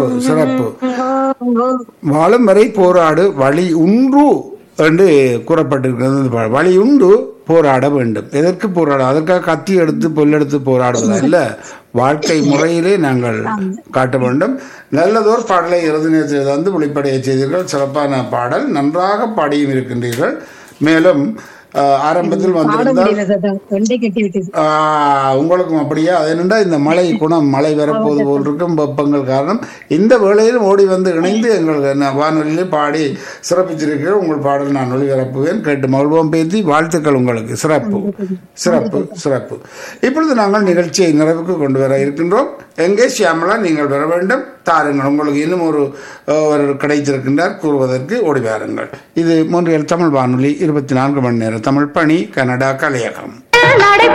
சிறப்பு சிறப்பு வாழும் வரை போராடு வழி உண்டு என்று கூறப்பட்டிருக்கிறது இந்த பாடல். வழி உண்டு போராட வேண்டும் எதற்கு போராட அதற்காக கத்தி எடுத்து பொல்லெடுத்து போராடுவதா இல்ல வாழ்க்கை முறையிலே நாங்கள் காட்ட வேண்டும் நல்லதோர் பாடலை இறுதி நேரத்தில் தந்து வெளிப்படைய செய்தீர்கள் சிறப்பான பாடல் நன்றாக பாடியும் இருக்கின்றீர்கள் மேலும் அஹ், ஆரம்பத்தில் பாட வந்திருந்தால் முடியல சார் தொண்டை கட்டி விட்டது ஆஹ், உங்களுக்கும் அப்படியா அது என்னண்டா இந்த மழை குணம் மழை வரப்போது போல் இருக்கும் வெப்பங்கள் காரணம் இந்த வேளையிலும் ஓடி வந்து இணைந்து எங்கள் ந- வானொலியிலே பாடி சிறப்பிச்சிருக்கிற உங்கள் பாடல் நான் ஒளிபரப்புவேன் கேட்டு மகிழ்வோம் பேசி வாழ்த்துக்கள் உங்களுக்கு சிறப்பு சிறப்பு சிறப்பு இப்பொழுது நாங்கள் நிகழ்ச்சியை நிறைவுக்கு கொண்டு வர இருக்கின்றோம் எங்கே சியாமலா நீங்கள் வர வேண்டும் தாருங்கள் உங்களுக்கு இன்னும் ஒரு அஹ், ஒரு கிடைத்திருக்கின்றார் கூறுவதற்கு ஓடி வாருங்கள் இது மூன்றியல் தமிழ் வானொலி இருபத்தி நான்கு மணி நேரம் தமிழ் பணி கனடா கலையகம் நடை